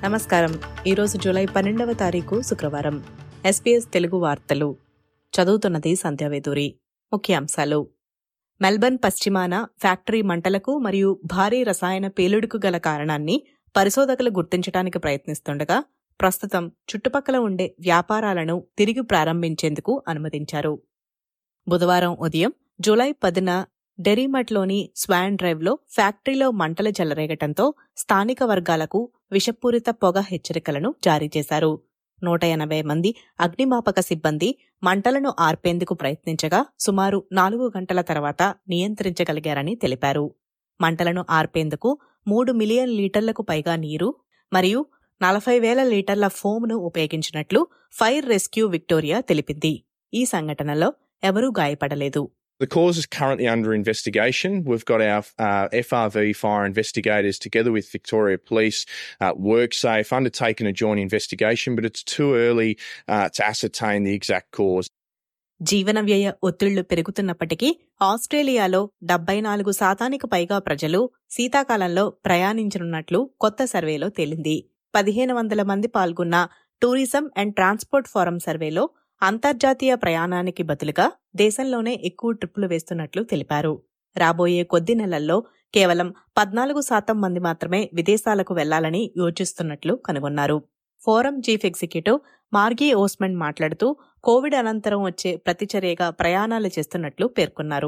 నమస్కారం ఈరోజు జూలై పన్నెండవ తారీఖు శుక్రవారం ఎస్పీఎస్ తెలుగు వార్తలు చదువుతున్నది సంధ్యావేదూరి ముఖ్యాంశాలు మెల్బర్న్ పశ్చిమాన ఫ్యాక్టరీ మంటలకు మరియు భారీ రసాయన పేలుడుకు గల కారణాన్ని పరిశోధకులు గుర్తించడానికి ప్రయత్నిస్తుండగా ప్రస్తుతం చుట్టుపక్కల ఉండే వ్యాపారాలను తిరిగి ప్రారంభించేందుకు అనుమతించారు బుధవారం ఉదయం జూలై పదిన డెరీమట్లోని స్వాన్ డ్రైవ్లో ఫ్యాక్టరీలో మంటలు చెలరేగటంతో స్థానిక వర్గాలకు విషపూరిత పొగ హెచ్చరికలను జారీ చేశారు నూట ఎనభై మంది అగ్నిమాపక సిబ్బంది మంటలను ఆర్పేందుకు ప్రయత్నించగా సుమారు నాలుగు గంటల తర్వాత నియంత్రించగలిగారని తెలిపారు మంటలను ఆర్పేందుకు మూడు మిలియన్ లీటర్లకు పైగా నీరు మరియు నలభై వేల లీటర్ల ఫోమ్ను ఉపయోగించినట్లు ఫైర్ రెస్క్యూ విక్టోరియా తెలిపింది ఈ సంఘటనలో ఎవరూ గాయపడలేదు The cause is currently under investigation. We've got our uh, FRV fire investigators together with Victoria Police, uh, WorkSafe, undertaking a joint investigation, but it's too early uh, to ascertain the exact cause. జీవన వ్యయ ఒత్తిళ్లు పెరుగుతున్నప్పటికీ ఆస్ట్రేలియాలో డెబ్బై నాలుగు శాతానికి పైగా ప్రజలు శీతాకాలంలో ప్రయాణించనున్నట్లు కొత్త సర్వేలో తేలింది పదిహేను వందల మంది పాల్గొన్న టూరిజం అండ్ ట్రాన్స్పోర్ట్ ఫోరం సర్వేలో అంతర్జాతీయ ప్రయాణానికి బదులుగా దేశంలోనే ఎక్కువ ట్రిప్పులు వేస్తున్నట్లు తెలిపారు రాబోయే కొద్ది నెలల్లో కేవలం పద్నాలుగు శాతం మంది మాత్రమే విదేశాలకు వెళ్లాలని యోచిస్తున్నట్లు కనుగొన్నారు forum chief executive Margie Osment మాట్లాడుతూ కోవిడ్ అనంతరం వచ్చే ప్రతిచర్యగా ప్రయాణాలు చేస్తున్నట్లు పేర్కొన్నారు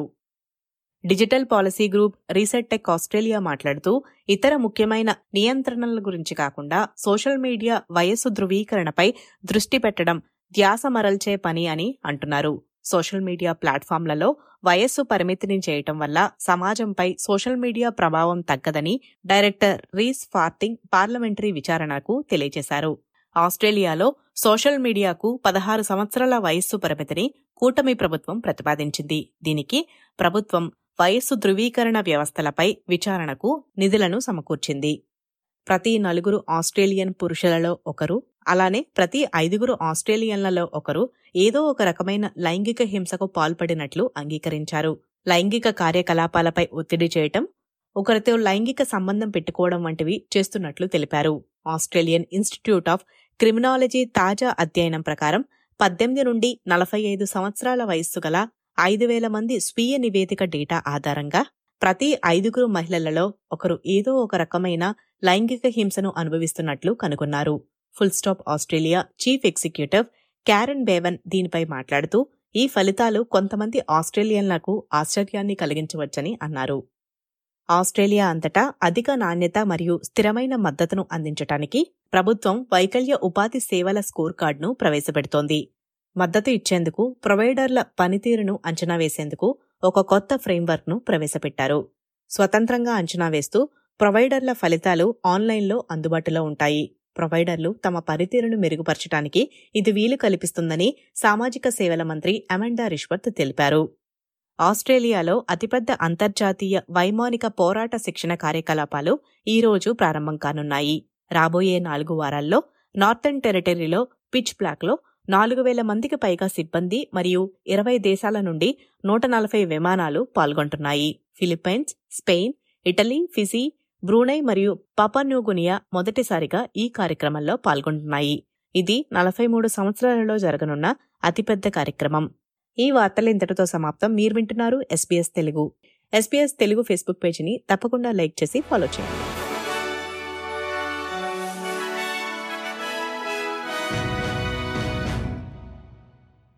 digital policy group reset tech Australia మాట్లాడుతూ ఇతర ముఖ్యమైన నియంత్రణల గురించి కాకుండా సోషల్ మీడియా వయస్సు ధృవీకరణపై దృష్టి పెట్టడం ధ్యాస మరల్చే పని అని అంటున్నారు సోషల్ మీడియా ప్లాట్ఫామ్లలో వయస్సు పరిమితిని చేయటం వల్ల సమాజంపై సోషల్ మీడియా ప్రభావం తగ్గదని డైరెక్టర్ రీస్ ఫార్టింగ్ పార్లమెంటరీ విచారణకు తెలియజేశారు ఆస్ట్రేలియాలో సోషల్ మీడియాకు పదహారు సంవత్సరాల వయస్సు పరిమితిని కూటమి ప్రభుత్వం ప్రతిపాదించింది దీనికి ప్రభుత్వం వయస్సు ధృవీకరణ వ్యవస్థలపై విచారణకు నిధులను సమకూర్చింది ప్రతి నలుగురు ఆస్ట్రేలియన్ పురుషులలో ఒకరు అలానే ప్రతి ఐదుగురు ఆస్ట్రేలియన్లలో ఒకరు ఏదో ఒక రకమైన లైంగిక హింసకు పాల్పడినట్లు అంగీకరించారు లైంగిక కార్యకలాపాలపై ఒత్తిడి చేయటం ఒకరితో లైంగిక సంబంధం పెట్టుకోవడం వంటివి చేస్తున్నట్లు తెలిపారు ఆస్ట్రేలియన్ ఇన్స్టిట్యూట్ ఆఫ్ క్రిమినాలజీ తాజా అధ్యయనం ప్రకారం పద్దెనిమిది నుండి నలభై ఐదు సంవత్సరాల వయస్సు గల ఐదు వేల మంది స్వీయ నివేదిక డేటా ఆధారంగా ప్రతి ఐదుగురు మహిళలలో ఒకరు ఏదో ఒక రకమైన లైంగిక హింసను అనుభవిస్తున్నట్లు కనుగొన్నారు full stop Australia chief executive Karen Bevan దీనిపై మాట్లాడుతూ ఈ ఫలితాలు కొంతమంది ఆస్ట్రేలియన్లకు ఆశ్చర్యాన్ని కలిగించవచ్చని అన్నారు ఆస్ట్రేలియా అంతటా అధిక నాణ్యత మరియు స్థిరమైన మద్దతును అందించటానికి ప్రభుత్వం వైకల్య ఉపాధి సేవల స్కోర్ కార్డును ప్రవేశపెడుతోంది మద్దతు ఇచ్చేందుకు ప్రొవైడర్ల పనితీరును అంచనా వేసేందుకు ఒక కొత్త ఫ్రేమ్వర్క్ను ప్రవేశపెట్టారు స్వతంత్రంగా అంచనా వేస్తూ ప్రొవైడర్ల ఫలితాలు ఆన్లైన్లో అందుబాటులో ఉంటాయి ప్రొవైడర్లు తమ పనితీరును మెరుగుపరచడానికి ఇది వీలు కల్పిస్తుందని సామాజిక సేవల మంత్రి అమండా రిష్వత్ తెలిపారు ఆస్ట్రేలియాలో అతిపెద్ద అంతర్జాతీయ వైమానిక పోరాట శిక్షణ కార్యకలాపాలు ఈ రోజు ప్రారంభం కానున్నాయి రాబోయే నాలుగు వారాల్లో నార్థన్ టెరిటరీలో పిచ్ బ్లాక్లో నాలుగు వేల మందికి పైగా సిబ్బంది మరియు ఇరవై దేశాల నుండి నూట నలభై విమానాలు పాల్గొంటున్నాయి Philippines Spain Italy Fiji Brunei మరియు పపన్యూగునియా మొదటిసారిగా ఈ కార్యక్రమంలో పాల్గొంటున్నాయి ఇది నలభై మూడు సంవత్సరాలలో జరగనున్న అతిపెద్ద కార్యక్రమం ఈ వార్తలు ఇంతటితో సమాప్తం మీరు వింటున్నారు SBS Telugu SBS Telugu Facebook పేజీని తప్పకుండా లైక్ చేసి ఫాలో చేయండి